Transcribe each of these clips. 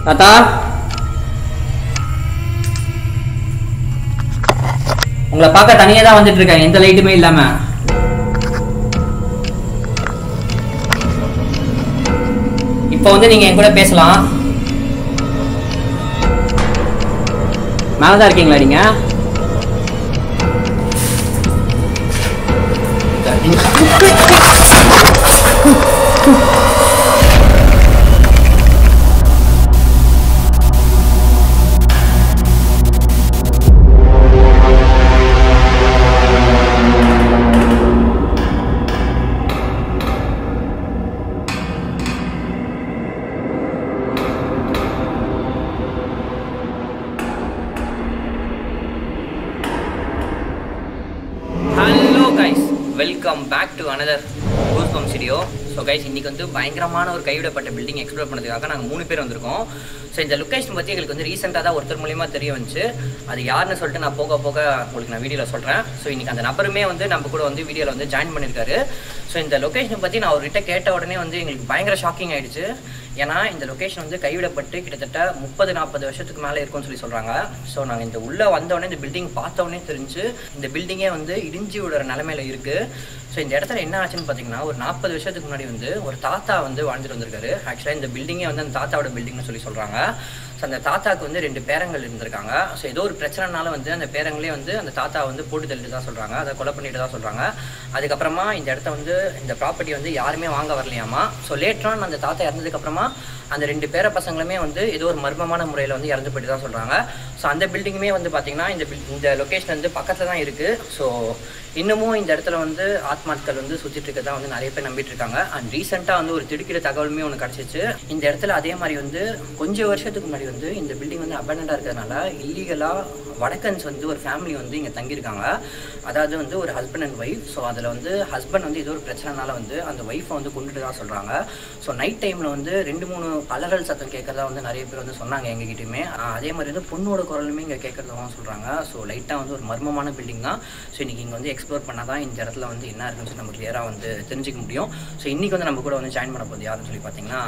தாத்தா உங்களை பார்க்க தனியா தான் வந்துட்டு இருக்கேன் எந்த லைட்டுமே இல்லாம இப்போ வந்து நீங்க என் கூட பேசலாம் மேலதான் இருக்கீங்களா நீங்க hello guys welcome back to another goosebump studio so guys இன்னைக்கு வந்து பயங்கரமான ஒரு கைவிடப்பட்ட பில்டிங் எக்ஸ்ப்ளோர் பண்ணதுக்காக நாங்கள் மூணு பேர் வந்திருக்கோம் ஸோ இந்த லொக்கேஷன் பற்றி எங்களுக்கு வந்து ரீசெண்டாக தான் ஒருத்தர் மூலியமா தெரிய வந்துச்சு அது யாருன்னு சொல்லிட்டு நான் போக போக உங்களுக்கு நான் வீடியோவில் சொல்கிறேன் ஸோ இன்னைக்கு அந்த நபருமே வந்து நம்ம கூட வந்து வீடியோவில் வந்து ஜாயின் பண்ணியிருக்காரு ஸோ இந்த லொக்கேஷனை பற்றி நான் அவர்கிட்ட கேட்ட உடனே வந்து எங்களுக்கு பயங்கர ஷாக்கிங் ஆயிடுச்சு ஏன்னா இந்த லொக்கேஷன் வந்து கைவிடப்பட்டு கிட்டத்தட்ட முப்பது நாற்பது வருஷத்துக்கு மேலே இருக்கும்னு சொல்லி சொல்கிறாங்க ஸோ நாங்கள் இந்த உள்ளே வந்தோடனே இந்த பில்டிங் பார்த்தோன்னே தெரிஞ்சு இந்த பில்டிங்கே வந்து இடிஞ்சு விடுற நிலமையில இருக்குது ஸோ இந்த இடத்துல என்ன ஆச்சுன்னு பார்த்தீங்கன்னா ஒரு நாற்பது வருஷத்துக்கு முன்னாடி வந்து ஒரு தாத்தா வந்து வாழ்ந்துட்டு வந்திருக்காரு ஆக்சுவலாக இந்த பில்டிங்கே வந்து அந்த தாத்தாவோட பில்டிங்னு சொல்லி சொல்கிறாங்க ஸோ அந்த தாத்தாவுக்கு வந்து ரெண்டு பேரங்கள் இருந்திருக்காங்க ஸோ ஏதோ ஒரு பிரச்சனைனால வந்து அந்த பேரங்களே வந்து அந்த தாத்தா வந்து போட்டு தள்ளிட்டு தான் சொல்கிறாங்க அதை கொலை பண்ணிட்டு தான் சொல்கிறாங்க அதுக்கப்புறமா இந்த இடத்த வந்து இந்த ப்ராப்பர்ட்டி வந்து யாருமே வாங்க வரலையாமா ஸோ லேட்டரான் அந்த தாத்தா இறந்ததுக்கப்புறமா அந்த ரெண்டு பேர பசங்களுமே வந்து ஏதோ ஒரு மர்மமான முறையில் வந்து இறந்து போயிட்டு தான் சொல்கிறாங்க ஸோ அந்த பில்டிங்குமே வந்து பார்த்தீங்கன்னா இந்த buil- இந்த லொக்கேஷன் வந்து பக்கத்தில் தான் இருக்குது ஸோ இன்னமும் இந்த இடத்துல வந்து ஆத்மாட்கள் வந்து சுற்றிட்டு இருக்கதான் வந்து நிறைய பேர் நம்பிட்டு இருக்காங்க அண்ட் ரீசெண்டாக வந்து ஒரு திடுக்கிற தகவலுமே ஒன்று கிடச்சிச்சு இந்த இடத்துல அதே மாதிரி வந்து கொஞ்சம் வருஷத்துக்கு முன்னாடி வந்து இந்த பில்டிங் வந்து அபண்டண்டாக இருக்கிறதுனால இல்லீகலாக வடக்கன்ஸ் வந்து ஒரு ஃபேமிலி வந்து இங்கே தங்கியிருக்காங்க அதாவது வந்து ஒரு ஹஸ்பண்ட் அண்ட் ஒய்ஃப் ஸோ அதில் வந்து ஹஸ்பண்ட் வந்து ஏதோ ஒரு பிரச்சனைனால வந்து அந்த ஒய்ஃபை வந்து கொண்டுட்டு தான் சொல்கிறாங்க ஸோ நைட் டைமில் வந்து ரெண்டு மூணு அலறல் சத்தம் கேட்குறதா வந்து நிறைய பேர் வந்து சொன்னாங்க எங்ககிட்டயுமே ஆஹ் அதே மாதிரி வந்து பொண்ணோட குரலுமே இங்கே கேட்குறதாகவும் சொல்கிறாங்க ஸோ லைட்டாக வந்து ஒரு மர்மமான பில்டிங் தான் ஸோ இன்றைக்கி இங்கே வந்து எக்ஸ்ப்ளோர் பண்ணால் தான் இந்த இடத்துல வந்து என்ன இருக்குன்னு சொல்லி நம்ம கிளியராக வந்து தெரிஞ்சுக்க முடியும் ஸோ இன்றைக்கி வந்து நம்ம கூட வந்து ஜாயின் பண்ண போகுது யாருன்னு சொல்லி பார்த்தீங்கன்னா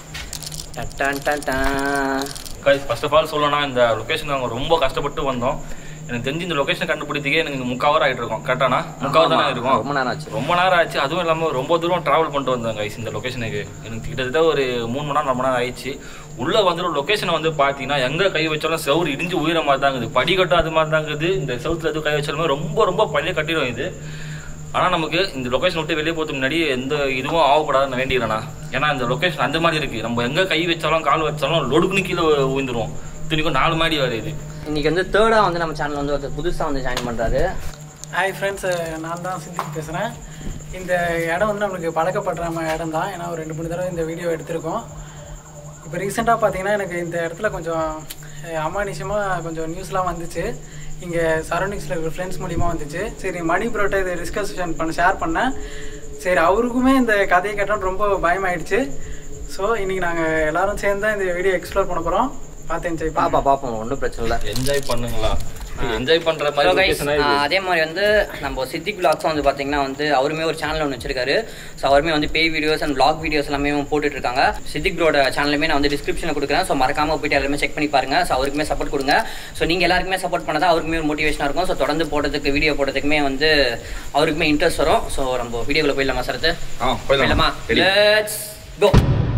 டட்டான் டான் கைஸ் ஃபர்ஸ்ட் ஆஃப் ஆல் சொல்லணும்னா இந்த லொக்கேஷன் நாங்கள் ரொம்ப கஷ்டப்பட்டு வந்தோம் எனக்கு தெரிஞ்சு இந்த லொக்கேஷன் கண்டுபிடிக்கிறதுக்கே எனக்கு முக்காவர் ஆகிட்டு இருக்கோம் கரெக்டானா முக்காவர் தானே இருக்கும் ரொம்ப நேரம் ஆச்சு ரொம்ப நேரம் ஆச்சு அதுவும் இல்லாமல் ரொம்ப தூரம் ட்ராவல் பண்ணிட்டு வந்தேன் கைஸ் இந்த லொக்கேஷனுக்கு எனக்கு கிட்டத்தட்ட ஒரு மூணு மணி நேரம் ரொம்ப நேரம் ஆயிடுச்சு உள்ளே வந்துடும் லொக்கேஷன் வந்து பார்த்தீங்கன்னா எங்கே கை வச்சாலும் செவுரு இடிஞ்சு உயிர மாதிரி தான் இருக்குது படிக்கட்டும் அது மாதிரி தான் இருக்குது இந்த செவுத்துல எதுவும் கை வச்சாலுமே ரொம்ப ரொம்ப பழைய கட்டிடும் இது ஆனால் நமக்கு இந்த லொக்கேஷன் விட்டு வெளியே போகிறதுக்கு முன்னாடி எந்த இதுவும் ஆகக்கூடாதுன்னு வேண்டிக்கிறேண்ணா ஏன்னா இந்த லொக்கேஷன் அந்த மாதிரி இருக்குது நம்ம எங்கே கை வச்சாலும் கால் வச்சாலும் லொடுக்குன்னு கீழே விழுந்துருவோம் இத்தனைக்கும் நாலு மாடி வேறு இது இன்னைக்கு வந்து தேர்டாக வந்து நம்ம சேனல் வந்து ஒருத்தர் புதுசாக வந்து ஜாயின் பண்ணுறாரு ஹாய் ஃப்ரெண்ட்ஸ் நான் தான் சித்திக் பேசுகிறேன் இந்த இடம் வந்து நம்மளுக்கு பழக்கப்படுற ம- இடம் தான் ஏன்னா ஒரு ரெண்டு மூணு தடவை இந்த வீடியோ எடுத்திருக்கோம் இப்போ ரீசெண்டாக பார்த்தீங்கன்னா எனக்கு இந்த இடத்துல கொஞ்சம் அஹ், அமானுஷமாக கொஞ்சம் நியூஸ்லாம் வந்துச்சு இங்கே சரௌண்டிங்ஸில் இருக்கிற ஃப்ரெண்ட்ஸ் மூலிமா வந்துச்சு சரி மணி ப்ரோட்ட இதை டிஸ்கஷன் பண்ண ஷேர் பண்ணேன் சரி அவருக்குமே இந்த கதையை கேட்டோம் ரொம்ப பயமாயிடுச்சு ஸோ இன்றைக்கி நாங்கள் எல்லாரும் சேர்ந்து தான் இந்த வீடியோ எக்ஸ்ப்ளோர் பண்ண போகிறோம் பார்த்து என்ஜாய் பாப்பா பார்ப்போம் ஒன்றும் பிரச்சனை இல்லை என்ஜாய் பண்ணுங்களா என்ஜாய் பண்ணுற Hello மாதிரி guys. location ஆ இது. ஆஹ் அதே மாதிரி வந்து நம்ம சித்திக் vlogs வந்து பார்த்தீங்கன்னா வந்து அவருமே ஒரு சேனல் ஒன்று வச்சிருக்காரு ஸோ அவருமே வந்து பேய் வீடியோஸ் அண்ட் vlog வீடியோஸ் எல்லாமே போட்டுட்டு இருக்காங்க சித்திக் ப்ரோட சேனலுமே நான் வந்து டிஸ்கிரிப்ஷனில் கொடுக்குறேன் ஸோ மறக்காம போயிட்டு எல்லாமே செக் பண்ணி பாருங்க ஸோ அவருக்குமே சப்போர்ட் கொடுங்க ஸோ நீங்கள் எல்லாருக்குமே சப்போர்ட் பண்ணதா அவருக்குமே ஒரு மோட்டிவேஷனாக இருக்கும் ஸோ தொடர்ந்து போடுறதுக்கு வீடியோ போடுறதுக்குமே வந்து அவருக்குமே இன்ட்ரெஸ்ட் வரும் ஸோ நம்ம வீடியோக்குள்ள போயிடலாமா சரத்து ஆ போயிடலாமா போயிடலாமா லெட்ஸ் கோ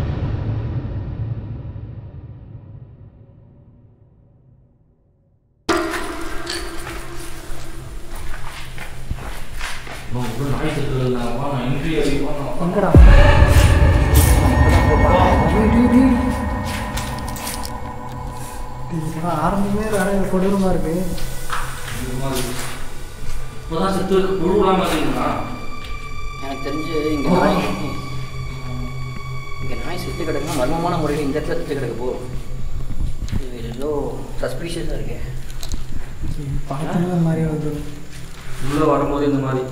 எங்கடா ஆரம்பமே வேற கொடூரமாக இருக்கு இப்போதான் செத்து புழுவலாம இருக்கீங்களா எனக்கு தெரிஞ்சு இங்கே நாய் இங்கே நாய் செத்து கிடக்குன்னா மர்மமான முறையில் இந்த இடத்துல செத்து கிடக்கு போ இது ஏதோ சஸ்பீஷியஸாக இருக்கே பார்க்கணும் மாதிரி வந்து உள்ள வரும்போது இந்த மாதிரி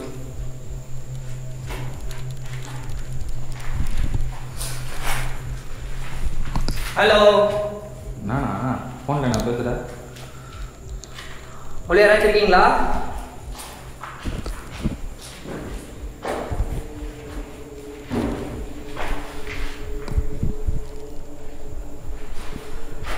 ஹலோ நானா ஃபோனில் நான் பேசுகிறேன் உள்ள யாராச்சும் இருக்கீங்களா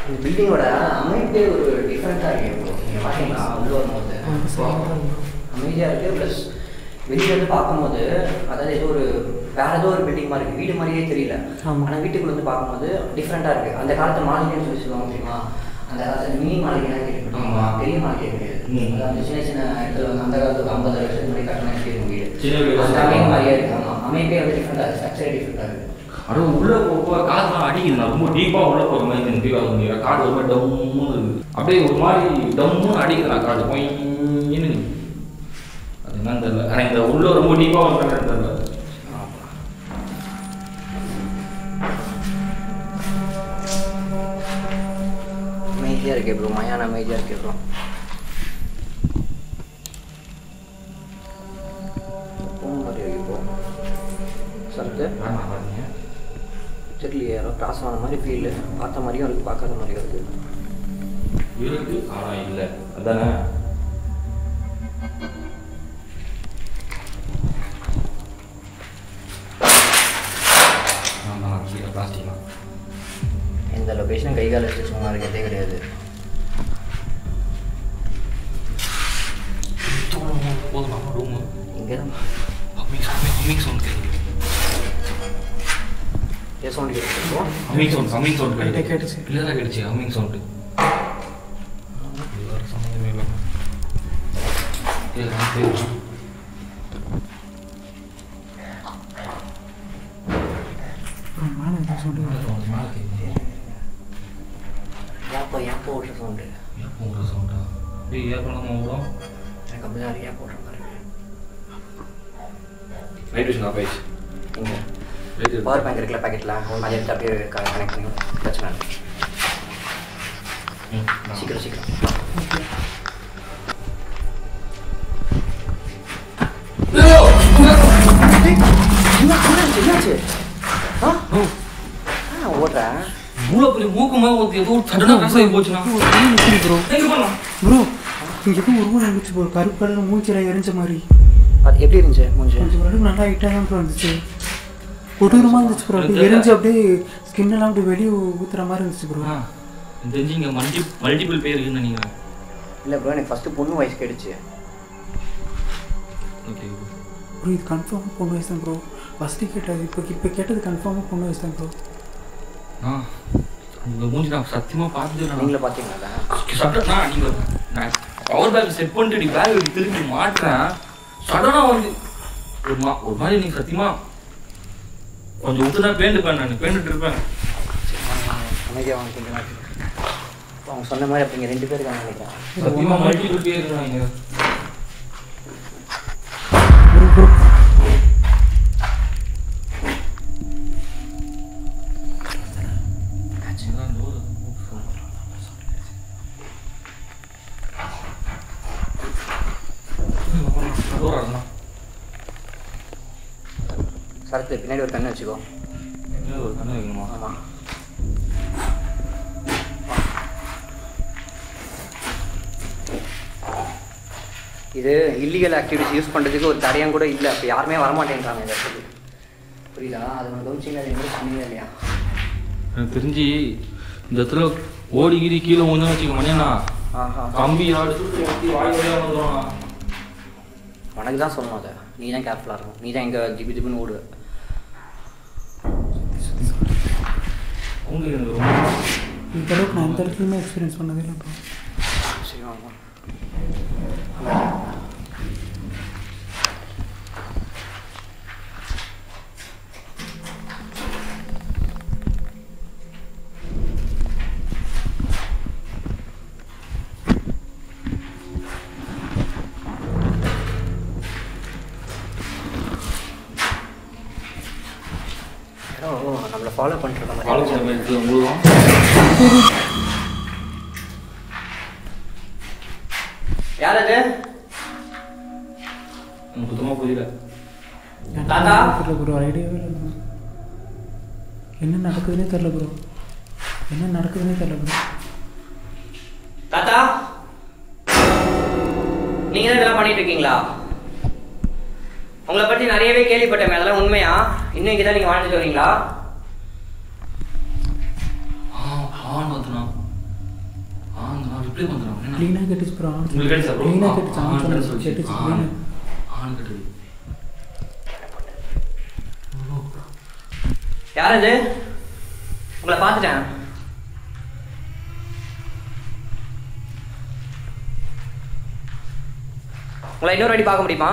இந்த பில்டிங்கோட அமைப்பே ஒரு டிஃப்ரெண்ட்டாக இருக்கு bro. நீங்க பார்த்தீங்களா உள்ள வரும்போது அமைதியாக இருக்குது ப்ளஸ் வெளியே வந்து பார்க்கும்போது அதாவது ஏதோ ஒரு வேற ஏதோ ஒரு பில்டிங் மாதிரி இருக்கு வீடு மாதிரியே தெரியல ஆமா. ஆனால் வீட்டுக்குள்ள வந்து பார்க்கும்போது டிஃப்ரெண்ட்டாக இருக்குது அந்த காலத்து மாளிகைன்னு சொல்லி சொல்லுவாங்க தெரியுமா அந்த காலத்துல மினி மாளிகைலாம் கேள்விப்பட்டிருக்கீங்களா ஆமா. பெரிய மாளிகை கிடையாது ம். அது அந்த சின்ன சின்ன இடத்துல வந்து அந்த காலத்துக்கு ஐம்பது வருஷத்துக்கு முன்னாடி கட்டின எப்படி இருக்கும் வீடு சின்ன வீடு. அந்த அமைப்பு மாதிரியே இருக்கு ஆமாம் அமைப்பே வந்து டிஃப்ரெண்ட்டாக இருக்குது ஸ்ட்ரக்சரே டிஃப்ரெண்ட்டாக இருக்குது அது உள்ள போக காற்றுலாம் அடிக்குது நான் ரொம்ப டீப்பா உள்ள போற மாதிரி எனக்கு ஃபீல் ஆகுது எனக்கு காடு ஒரு மாதிரி டம்முன்னு இருக்குது அப்படியே ஒரு மாதிரி டம்முன்னு அடிக்குது நான் காடு பொய்ன்னு அது என்னன்னு தெரியல ஆனா இந்த உள்ள ரொம்ப டீப்பா வந்து தெரியல அமைதியாக இருக்கே ப்ரோ மயான அமைதியாக இருக்கே ப்ரோ மாதிரி இருக்கு ப்ரோ சரத்து வேணாம் பாருங்க தெரியலையே யாரோ கிராஸ் ஆன மாதிரி ஃபீல் பார்த்த மாதிரியும் இருக்கு பார்க்காத மாதிரியும் இருக்கு இருக்கு ஆனா இல்ல அதானே ஆமா கீழே பிளாஸ்டிக்லாம் இந்த லொக்கேஷன் கை கால் வச்சு சும்மா இருக்கிறதே கிடையாது போதும் நம்ம ரூமு இங்கே தான் அம்மிங் அம்மிங் சவுண்ட் கேட்குது ஏ சவுண்ட் கேட்குறோம் அம்மிங் சவுண்ட் அம்மிங் சவுண்ட் லைட்டா கேட்டுச்சு. கிளியராக கேட்டுச்சு அம்மிங் சவுண்டு சம்மந்தமே இல்லை இதெல்லாம் போயிடும் அப்புறம் மேலே ஏதோ சொல்லி மேலே கேட்குது ஏப்போ ஏப்போ ஓட்டுற சவுண்டு ஏன் போகிற சவுண்டா அப்படியே ஏற்படாமல் விடும் எனக்கு அப்படிதான் இருக்கு ஏப்போ ஓட்டுற மாதிரி இருக்கு நைட் விஷன் ஆஃப் ஆயிடுச்சு இங்கே லைட் பவர் பேங்க் இருக்குல்ல பேக்கெட்டில் அதை எடுத்து அப்படியே கனெக்ட் பண்ணி பிரச்சனை இல்லை சீக்கிரம் சீக்கிரம் என்னாச்சு ஆ ஆ ஓட்டுறேன் மூளை பெரிய மூக்குமா ஒரு ஏதோ சடனாக ரசம் ஆகி போச்சுன்னா ப்ரோ எங்க போகலாம் ப்ரோ இங்கே எதுவும் உருவம் இருந்துச்சு ப்ரோ கருப்பு கலர் மூச்சில் எரிஞ்ச மாதிரி அது எப்படி இருந்துச்சு மூஞ்சி கொஞ்சம் ஓரளவுக்கு நல்லா ஹைட்டாக தான் ப்ரோ இருந்துச்சு கொடூரமாக இருந்துச்சு ப்ரோ அப்படியே எரிஞ்சு அப்படியே ஸ்கின் எல்லாம் அப்படியே வெளியே ஊத்துற மாதிரி இருந்துச்சு ப்ரோ ஆ தெரிஞ்சு இங்கே மல்டி மல்டிபிள் பேர் இருக்குன்னு நினைக்கிறேன் இல்லை ப்ரோ எனக்கு ஃபஸ்ட்டு பொண்ணு வயசு கேடுச்சு ஓகே ப்ரோ இது கன்ஃபார்மாக பொண்ணு வயசு தான் ப்ரோ ஃபஸ்ட்டு கேட்டது இப்போ இப்போ கேட்டது கன்ஃபார்மாக பொண்ணு வயசு தான் ப்ரோ ஆ உங்கள் மூஞ்சி நான் சத்தியமாக பார்த்துட்டு நீங்களே பார்த்தீங்களா சடனா நீங்கள் நான் பவர் பேக் செட் பண்ணிட்டு பேக் எடுத்து திருப்பி மாட்டுறேன் சடனாக வந்து ஒரு மா ஒரு மாதிரி நீ சத்தியமா கொஞ்சம் விட்டுதான் பேண்டுப்பேன் நான் பேண்டுட்டு இருப்பேன் அமைதியாக வாங்க கொஞ்சம் நேரம். அவங்க சொன்ன மாதிரி அப்படிங்க ரெண்டு பேர் இருக்காங்க நினைக்கிறேன் சத்தியமா மல்டிபிள் பேர் இருக்காங்க ப்ரோ ப்ரோ சரத்து பின்னாடி ஒரு கண்ணு வச்சுக்கோ ஒரு கண்ணு வைக்கணுமா ஆமாம் இது இல்லீகல் ஆக்டிவிட்டிஸ் யூஸ் பண்ணுறதுக்கு ஒரு தடையம் கூட இல்லை அப்போ யாருமே வரமாட்டேன்றாங்க இந்த இடத்துக்கு புரியுதா அது ஒன்று கவனிச்சிங்க அது எங்களுக்கு சொன்னீங்க இல்லையா எனக்கு தெரிஞ்சு இந்த இடத்துல ஓடி கீடி கீழே கொஞ்சம் வச்சுக்க மணியண்ணா ஆஹா கம்பி ஆடு சுற்றி வச்சு வாய் வழியாக வந்துடும் உனக்கு தான் சொல்லணும் அதை நீ தான் கேர்ஃபுல்லாக இருக்கும் நீ தான் எங்கே ஜிபி ஜிபின்னு ஓடுவ உங்களுக்கு எனக்கு ரொம்ப இந்த அளவுக்கு நான் எந்த இடத்துலையுமே எக்ஸ்பீரியன்ஸ் பண்ணதே இல்லை ப்ரோ சரி வாங்க யாரோ நம்மளை ஃபாலோ பண்ணிட்டு இருக்க ஃபாலோ மாதிரி பண்ண மாதிரி இருக்குது உங்களுக்கும் யார் அது எனக்கு சுத்தமாக புரியல தாத்தா? தெரியல ப்ரோ ஐடியாவே இல்லை bro. என்ன நடக்குதுன்னே தெரில ப்ரோ என்ன நடக்குதுன்னே தெரில ப்ரோ தாத்தா நீங்க தான் இதெல்லாம் பண்ணிட்டு இருக்கீங்களா உங்களை பத்தி நிறையவே கேள்விப்பட்டேன் அதெல்லாம் உண்மையா இன்னும் இங்கே தான் நீங்க வாழ்ந்துட்டு வரீங்களா ஆ ஆன் வந்துனா ரிப்ளை பண்ணுறான் என்ன க்ளீனாக கட்டிச்சு ப்ரோ உங்களுக்கு கேட்டுச்சா ப்ரோ க்ளீனாக கட்டிச்சு ஆன் ஆன் கட்டு சொல்லி சொல்லிச்சு கட்டிச்சு ஆன் க்ளீனாக ஆன் கட்டுது யார் அது உங்களை பார்த்துட்டேன் உங்களை இன்னொரு வாட்டி பார்க்க முடியுமா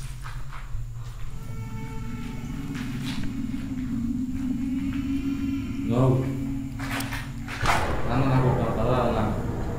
யோ நாங்க நான் கூப்பிட்டோம் அதான் நான்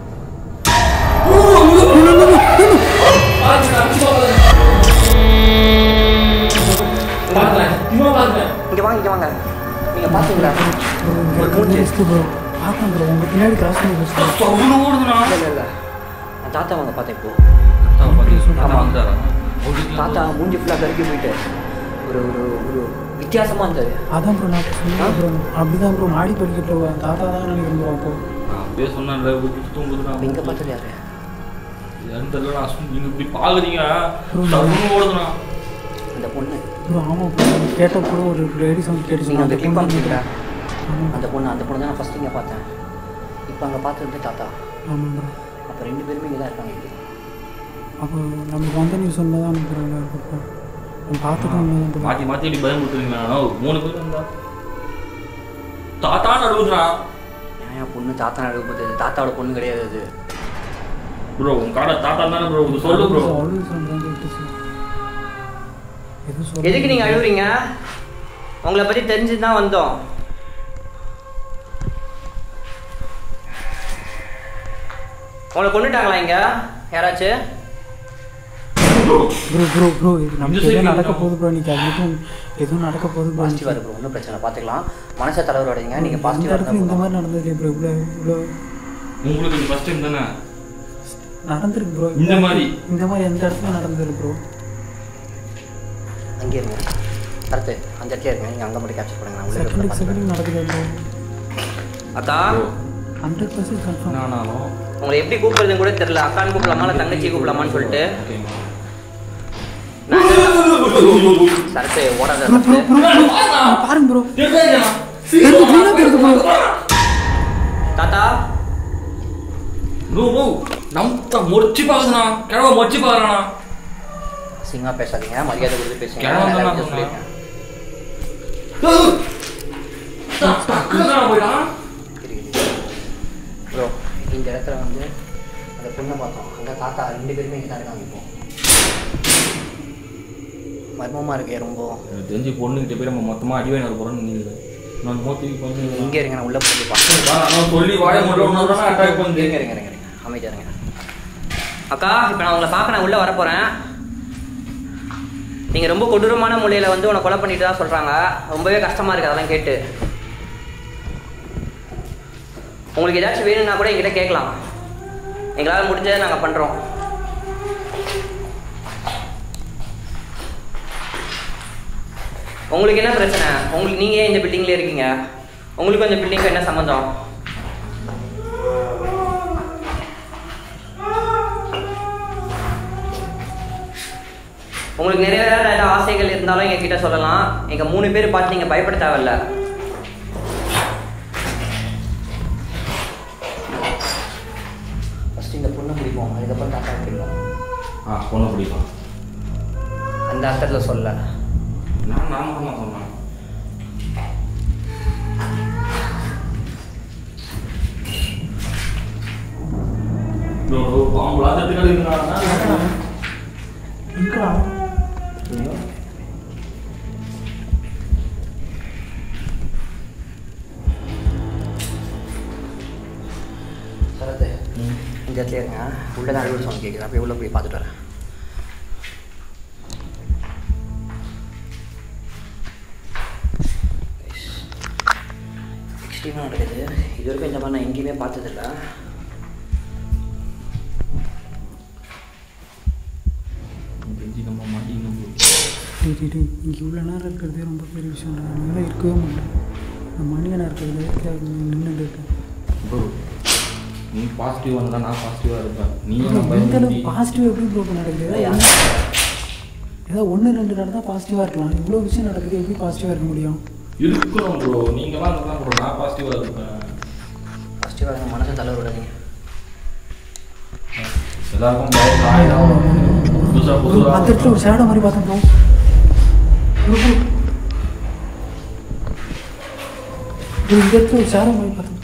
இங்க வாங்க இங்க வாங்க நீங்க பாத்தீங்களா ஒரு மூஞ்சி ப்ரோ பார்த்தேன் ப்ரோ உங்கள் பின்னாடி கிராஸ் பண்ணி வச்சுட்டு இல்ல இல்ல இல்ல நான் தாத்தா வாங்க பார்த்தேன் இப்போ ஆமா. தாத்தா மூஞ்சி ஃபுல்லாக கருக்கி போயிட்டு ஒரு ஒரு ஒரு வித்தியாசமா இருந்தது அதான் ப்ரோ நான் சொன்னேன் ப்ரோ அப்படிதான் ப்ரோ மாடி படிக்கட்டு தாத்தா தான் நினைக்கிறேன் ப்ரோ அப்போ அப்படியே சொன்னேன்ல விட்டு தூங்குதுடா அப்ப இங்க பார்த்தது யாரு யாரும் தெரியல நான் சும்மா நீங்க இப்படி பாக்குறீங்க டக்குனு ஓடுதுண்ணா அந்த பொண்ணு ப்ரோ ஆமாம் ப்ரோ கேட்ட ப்ரோ ஒரு லேடி சவுண்ட் கேட்டுச்சு நீங்க அந்த அந்த கிளிப் பொண்ணு அனுப்பிச்சுக்கிறா ஆமாம் அந்த பொண்ணு அந்த பொண்ணு தான் நான் ஃபர்ஸ்ட் இங்கே பார்த்தேன் இப்போ அங்கே பார்த்தது தாத்தா ஆமாம் ப்ரோ அப்போ ரெண்டு பேருமே இங்கே தான் இருக்காங்க இப்படி. அப்போ நமக்கு வந்த நியூஸ் ஒன்று தான் அனுப்புகிறாங்க ப்ரோ நம்ம பார்த்துட்டு ஒன்று தான் மாத்தி மாத்தி இப்படி பயம் கொடுத்துருங்களா மூணு பேர் இருந்தா தாத்தா நடுவுதுண்ணா ஏன் என் பொண்ணு தாத்தா நடுவுது தாத்தாவோட பொண்ணு கிடையாது அது ப்ரோ உங்க காடை தாத்தா தானே ப்ரோ இது சொல்லு ப்ரோ அவ்வளோ சவுண்ட் தான் கேட்டுச்சு எதுவும் சொல்ல எதுக்கு நீங்கள் அழுவுறீங்க உங்களை பற்றி தெரிஞ்சு தான் வந்தோம் உங்களை கொண்டுட்டாங்களா இங்க யாராச்சும் ப்ரோ ப்ரோ ப்ரோ இது நமக்கு இந்த side எதுவும் நடக்க தான். போகுது ப்ரோ இன்னைக்கு அது மட்டும் எதுவும் நடக்க போகுது ப்ரோ பாசிட்டிவாக இருக்கு ஒன்றும் பிரச்சனை இல்லை பார்த்துக்கலாம் மனசை தலைவரோடைங்க நீங்கள் இந்த பாசிட்டிவாக இடத்துல இந்த இருந்தால் மாதிரி நடந்தது ப்ரோ இவ்வளோ இவ்வளோ உங்களுக்கு இது ஃபர்ஸ்ட் டைம் தானே நடந்திருக்கு ப்ரோ இந்த மாதிரி? இந்த மாதிரி எந்த இடத்துல நடந்தது ப்ரோ அங்கே இருங்க கரெக்டு அந்த இடத்துல இருங்க நீங்கள் அங்கே மட்டும் கேப்சர் பண்ணுங்க நான் உள்ள செகண்டுக்கு பார்த்துக்கிறேன் செகண்டுக்கு நடக்குது ப்ரோ அக்கா ஹண்ட்ரட் பர்சன்ட் கன்ஃபார்ம் என்னானாலும் உங்களை எப்படி கூப்பிடுறதுன்னு கூட தெரியல அக்கான்னு கூப்பிடலாமா இல்லை தங்கச்சி கூப்பிடலாமான்னு சொல்லிட்டு ஓகேங்களா சரத்து ஓடாத சரத்து பாருங்க ப்ரோ தாத்தா ப்ரோ ப்ரோ நம்ம மொச்சி பாக்குதுண்ணா கிழவ மொச்சி பாக்குறானா சிங்கா பேசாதீங்க மரியாதை கொடுத்து பேசுங்க கிழவன் நல்லா தானே இருக்கு சொன்னான். சொல்லியிருக்கேன் போயிட்டான் ப்ரோ இந்த இடத்துல வந்து அந்த பொண்ணை பார்த்தோம் அங்கே தாத்தா ரெண்டு பேருமே இங்கே தான் இருக்காங்க இப்போ மர்மமாக இருக்கே ரொம்ப எனக்கு தெரிஞ்சு பொண்ணுகிட்ட போய் நம்ம மொத்தமா அடி வாங்கி போறோம்னு நீங்க நான் மோத்தி பண்ணி இங்கே இருங்க நான் உள்ள போய் பார்க்கணும் நான் சொல்லி வாய மட்டும் அட்டாக் பண்ணி இருங்க இருங்க இருங்க இருங்க அமைதியா இருங்க அக்கா இப்போ நான் உங்களை பார்க்க நான் உள்ளே வரப்போகிறேன் நீங்கள் ரொம்ப கொடூரமான முறையில் வந்து உன்னை கொலை பண்ணிட்டு தான் சொல்கிறாங்க ரொம்பவே கஷ்டமாக இருக்குது அதெல்லாம் கேட்டு உங்களுக்கு ஏதாச்சும் வேணும்னா கூட என்கிட்ட கேட்கலாம் எங்களால் முடிஞ்சதை நாங்கள் பண்ணுறோம் உங்களுக்கு என்ன பிரச்சனை உங்களுக்கு நீங்கள் ஏன் இந்த பில்டிங்லேயே இருக்கீங்க உங்களுக்கு இந்த பில்டிங்க்கு என்ன சம்மந்தம் உங்களுக்கு நிறைவேறாத ஏதாவது ஆசைகள் இருந்தாலும் எங்க கிட்ட சொல்லலாம் எங்க மூணு பேர் பார்த்து நீங்க பயப்பட தேவையில்ல ஃபர்ஸ்ட் இந்த பொண்ணை பிடிப்போம் அதுக்கப்புறம் தாத்தா பிடிப்போம் ஆ பொண்ணு பிடிக்கும் அந்த அர்த்தத்துல சொல்ல நான் நான் மட்டும் தான் சொன்னேன் ப்ரோ பாம்புலாம் தட்டு கிடைக்குதுண்ணா இருக்கா சரத்து இந்த இடத்துல இருங்க உள்ளதான் அழுவல் சவுண்ட் கேட்குது அப்படியே உள்ள போய் பார்த்துட்டு வரேன் எக்ஸ்ட்ரீமாக நடக்குது இது வரைக்கும் இந்த மாதிரி நான் எங்கேயுமே பார்த்ததில்ல தெரிஞ்சு நம்ம மாட்டிக்கணும் bro. இங்கே இவ்வளோ நேரம் இருக்கிறதே ரொம்ப பெரிய விஷயம் அதனால இருக்கவே முடியல இந்த மணியனை இருக்கிறது நின்றுட்டு இருக்கேன் ப்ரோ நீ பாசிட்டிவாக இருந்தால் நான் பாசிட்டிவாக இருப்பேன் நீ Bro, என்ன இந்த பயன்படுத்தி அளவுக்கு பாசிட்டிவ் எப்படி ப்ரோ நடக்குது ஏதோ ஏதோ ஒன்று ரெண்டு நடந்தால் பாசிட்டிவாக இருக்கலாம் இவ்வளோ விஷயம் நடக்குது எப்படி பாசிட்டிவாக இருக்க முடியும் இருக்கணும் ப்ரோ நீங்களாம் இருந்தால் ப்ரோ நான் பாசிட்டிவாக இருப்பேன் ஃபஸ்ட்டு மனசை தளர விடாதீங்க எல்லாருக்கும் பயந்து ஆயிரம் புதுசா ப்ரோ புதுசா அந்த இடத்துல ஒரு ஷேடோ மாதிரி பார்த்தேன் ப்ரோ ப்ரோ ப்ரோ ப்ரோ இந்த இடத்துல ஒரு ஷேடோ மாதிரி பார்த்தேன்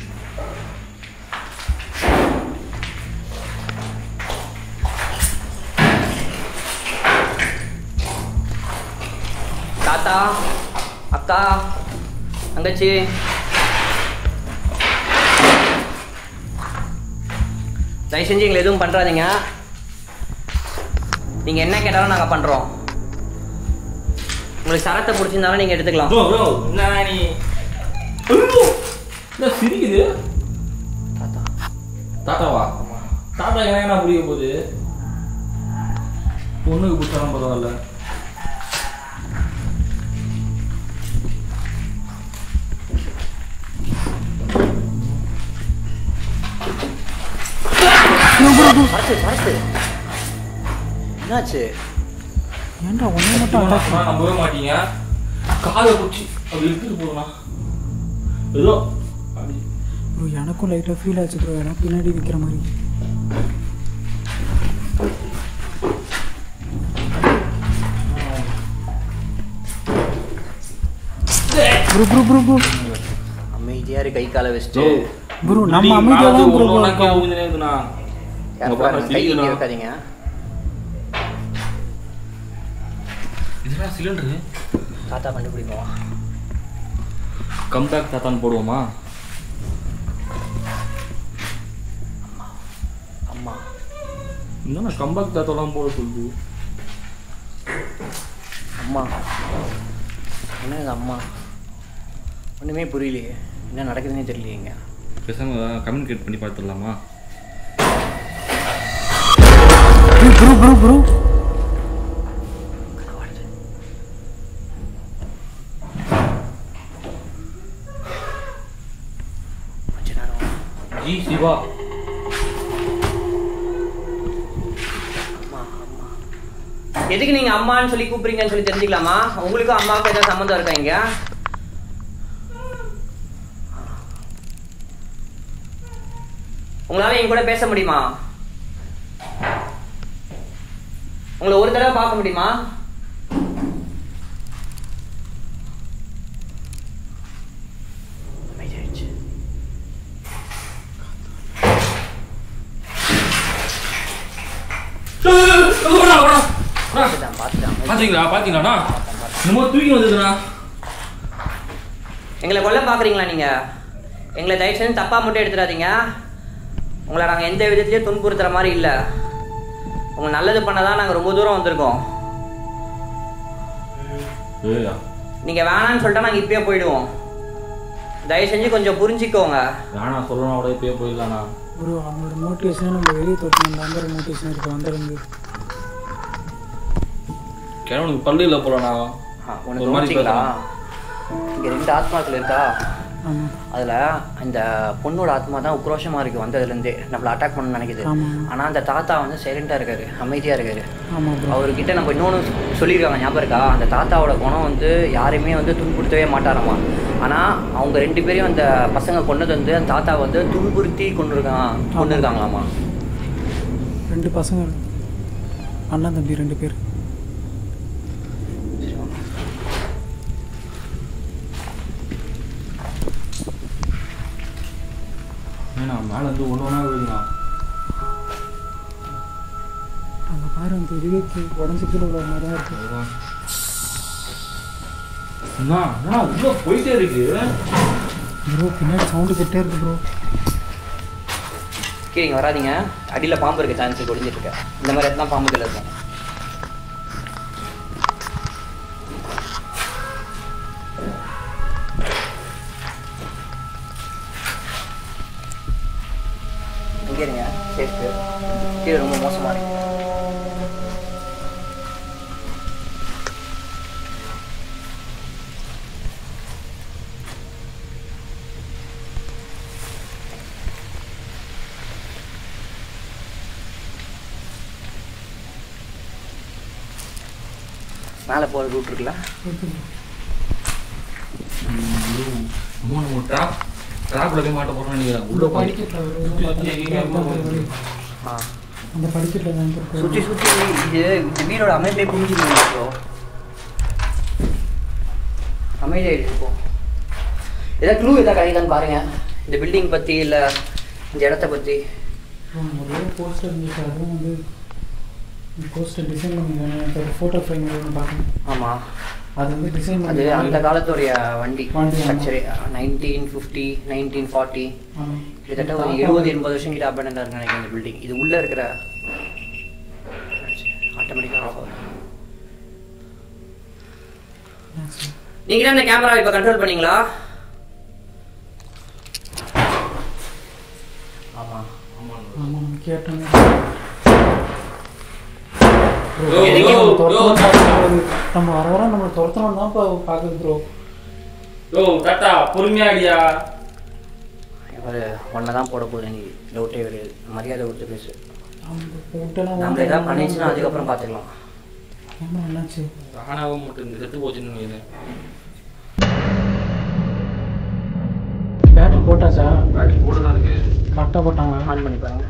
தாத்தா அக்கா தங்கச்சி தயவு செஞ்சு எங்களை எதுவும் பண்ணுறாதீங்க நீங்கள் என்ன கேட்டாலும் நாங்கள் பண்ணுறோம் உங்களுக்கு சரத்தை பிடிச்சிருந்தாலும் நீங்கள் எடுத்துக்கலாம் ப்ரோ ப்ரோ என்ன நீ ஐயோ! என்ன சிரிக்குது தாத்தா தாத்தாவா தாத்தா என்ன என்ன புரிய போகுது பொண்ணுக்கு பிடிச்சாலும் பரவாயில்ல சரத்து சரத்து என்னாச்சு ஏன்டா ஒன்றே மட்டும் அட்டாக் நான் நம்பவே மாட்டீங்க காதை பிடிச்சி அப்படி இழுத்துட்டு போகலாம் ஏதோ அப்படி ப்ரோ எனக்கும் லைட்டாக ஃபீல் ஆச்சு ப்ரோ எனக்கு பின்னாடி நிற்கிற மாதிரி ப்ரோ ப்ரோ ப்ரோ ப்ரோ அமைதியாக இரு கை காலை வச்சுட்டு ப்ரோ நம்ம அமைதியாக தான் ப்ரோ ஒன்று இருக்கோம் ஊந்துனே இருக்குண்ணா யார் பாருங்க, கை இங்கே வைக்காதீங்க இதுதான் சிலிண்டரு தாத்தா கண்டுபிடிப்போம் கம்பேக் தாத்தான்னு போடுவோமா அம்மா என்னண்ணா கம்பேக் தாத்தாலாம் போட சொல்லுது அம்மா என்ன இது அம்மா ஒன்றுமே புரியலையே என்ன நடக்குதுன்னே தெரியலையேங்க பேசாம கம்யூனிகேட் பண்ணி பார்த்துடலாமா ப்ரோ ப்ரோ ப்ரோ கனவாடுது கொஞ்ச நேரம் ஜி சிவா அம்மா அம்மா எதுக்கு நீங்க அம்மான்னு சொல்லி கூப்பிடுறீங்கன்னு சொல்லி தெரிஞ்சுக்கலாமா உங்களுக்கும் அம்மாவுக்கும் ஏதாவது சம்மந்தம் இருக்கா இங்க உங்களால என் கூட பேச முடியுமா உங்களை ஒரு தடவை பார்க்க முடியுமா அமைதியாயிடுச்சு. பார்த்துட்டான், பார்த்துட்டான். பாத்தீங்களா பாத்தீங்களாண்ணா என்னமோ தூக்கி வந்ததுண்ணா எங்களை கொல்ல பார்க்குறீங்களா நீங்கள் எங்களை தயவு செஞ்சு தப்பாக மட்டும் எடுத்துடாதீங்க உங்களை நாங்கள் எந்த விதத்துலையும் துன்புறுத்துற மாதிரி இல்லை உங்களுக்கு நல்லது பண்ண தான் நாங்கள் ரொம்ப தூரம் வந்திருக்கோம் ஏயா நீங்கள் வேணான்னு சொல்லிட்டா நாங்கள் இப்பயே போயிடுவோம் தயவு செஞ்சு கொஞ்சம் புரிஞ்சுக்கோங்க வேணா சொல்லணும் கூட இப்பயே போயிடலாண்ணா ப்ரோ அவங்களோட மோட்டிவேஷனே நம்ம வெளியே தொட்டு அந்த அந்த மோட்டிவேஷன் இருக்கு வந்திருந்து கிழவனுக்கு பல்லு இல்லை போலண்ணா உனக்கு ஒரு மாதிரி தோணுச்சிங்களா இங்கே ரெண்டு ஆத்மாக்கள் இருக்கா ஆமாம் அதில் அந்த பொண்ணோட ஆத்மா தான் உக்ரோஷமாக இருக்குது வந்ததுலேருந்தே நம்மளை அட்டாக் பண்ண நினைக்குது ஆமா. ஆனால் அந்த தாத்தா வந்து சைலண்டாக இருக்காரு அமைதியாக இருக்காரு ஆமாம் ப்ரோ அவர்கிட்ட நம்ம இன்னொன்று சொல்லியிருக்காங்க ஞாபகம் இருக்கா அந்த தாத்தாவோட குணம் வந்து யாரையுமே வந்து துன்புறுத்தவே மாட்டாராமா ஆனால் அவங்க ரெண்டு பேரையும் அந்த பசங்க கொண்டது வந்து அந்த தாத்தா வந்து துன்புறுத்தி கொண்டு இருக்கான் கொண்டு இருக்காங்களாமா ரெண்டு பசங்க அண்ணன் தம்பி ரெண்டு பேர் ஏண்ணா மேலே வந்து ஒன்று ஒன்றா விழுதுண்ணா அங்கே பாரு அந்த இதுவே கீ- உடஞ்சு கீழே உள்ள மாதிரி தான் இருக்கு அதுதான் அண்ணா அண்ணா உள்ள போயிட்டே இருக்கு ப்ரோ பின்னாடி சவுண்டு கெட்டே இருக்கு ப்ரோ கீழே இங்கே வராதீங்க அடியில் பாம்பு இருக்க சான்ஸ் ஒடிஞ்சிட்டு இருக்கு இந்த மாதிரி இடத்துல பாம்புகள் இருக்கும் இங்கே இருங்க சேஃப்ட்டு கீழே ரொம்ப மோசமாக இருக்கு மேலே போகிற ரூட் இருக்குல்ல அம்மா நம்ம ட்ராப் ட்ராப்ல போய் மாட்ட போறோம்னு நினைக்கிறேன் உள்ள போய் ஆ அந்த படிக்கட்டில் தான் இருக்கு சுற்றி சுற்றி இது இந்த வீடோட அமைப்பே புரிஞ்சுக்கணும் ப்ரோ அமைதியாயிடுச்சு இப்போ ஏதாவது க்ளூ எதாவது கிடைக்குதான்னு பாருங்க இந்த பில்டிங் பற்றி இல்லை இந்த இடத்த பற்றி ஒரே போஸ்டர் இருந்துச்சு அதுவும் வந்து போஸ்டர் டிசைன் பண்ணிருக்காங்க ஒரு ஃபோட்டோ ஃப்ரேம் ஒன்று பார்க்கணும் ஆமாம் அது வந்து டிசைன் அது அந்த காலத்துடைய வண்டி வண்டி, ஆமா. Structure nineteen fifty nineteen forty ஆமாம் கிட்டத்தட்ட ஒரு இருபது எண்பது வருஷம் கிட்ட அபண்டா இருக்கு நினைக்கிறேன் இந்த பில்டிங் இது உள்ளே இருக்கிற ஆட்டோமேட்டிக்காக ஆஃப் ஆகும் நீங்கள் தான் இந்த கேமரா இப்போ கண்ட்ரோல் பண்ணீங்களா ஆமாம் ஆமாம் நம்ம கேட்டோம் யோ, யோ, யோ. நம்ம வர வர நம்ம துரத்தணும் தான் இப்போ பார்க்குது ப்ரோ யோ தாத்தா பொறுமையா அடியா இவர் ஒன்றை தான் போட போகுது நீ டவுட்டே கிடையாது மரியாதை கொடுத்து பேசு விட்டனா நம்ம எதாவது பண்ணிச்சுன்னா அதுக்கப்புறம் பார்த்துக்கலாம் ஆமாம் என்னாச்சு தானாவும் மட்டும் இந்த செத்து போச்சுன்னு நினைக்கிறேன். பேட்டரி போட்டாச்சா பேட்டரி போட்டு தான் இருக்கு கரெக்டாக போட்டாங்க ஆன் பண்ணி பாருங்க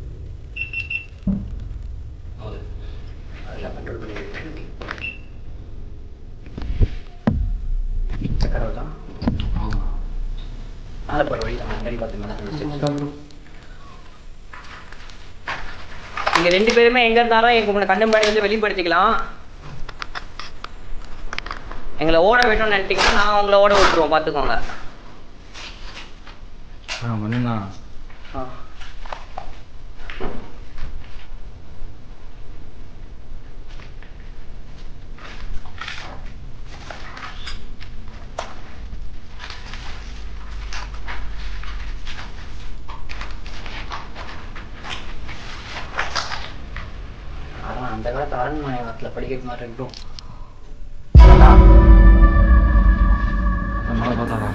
அது. அதில் கண்ட்ரோல் பண்ணி சக்கரை தான் மேலே போகிற வழி நம்ம முன்னாடி பார்த்து மேலே நீங்க ரெண்டு பேருமே எங்க இருந்தாலும் எங்க உங்களை கண்ணு முன்னாடி வந்து வெளிப்படுத்திக்கலாம் எங்களை ஓட விட்டோம்னு நினைட்டீங்கன்னா நான் உங்களை ஓட விட்டுருவோம் பார்த்துக்கோங்க ஆ மணிண்ணா அதான் அந்த காலத்து அரண்மனை வாரத்தில் படிக்கிற மாதிரி இருக்கும் மேலே பார்த்தாடா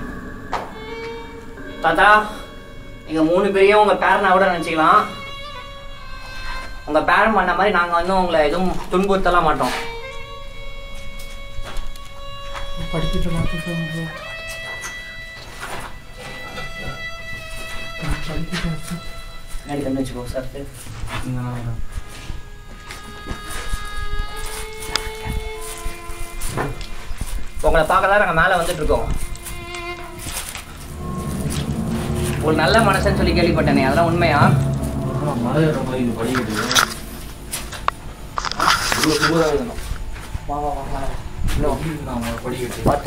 தாத்தா நீங்க மூணு பேரையும் உங்க பேரனை விட நினைச்சுக்கலாம் உங்க பேரன் பண்ண மாதிரி நாங்க வந்து உங்களை எதுவும் துன்புறுத்தலாம் மாட்டோம் படிக்கிட்டு பார்த்துட்டு ப்ரோ படிக்கிட்டு பின்னாடி கண்ணு வச்சுக்கோ சார் உங்களை பார்க்க தான் நாங்கள் மேலே வந்துட்டு இருக்கோம் ஒரு நல்ல மனசுன்னு சொல்லி கேள்விப்பட்டேனே அதெல்லாம் உண்மையா மழை ஏறுற மாதிரி இது படிக்கட்டு இவ்வளோ சூப்பராக இருக்கணும் வா வா வா வா இன்னும் நான் படிக்கட்டு பார்த்து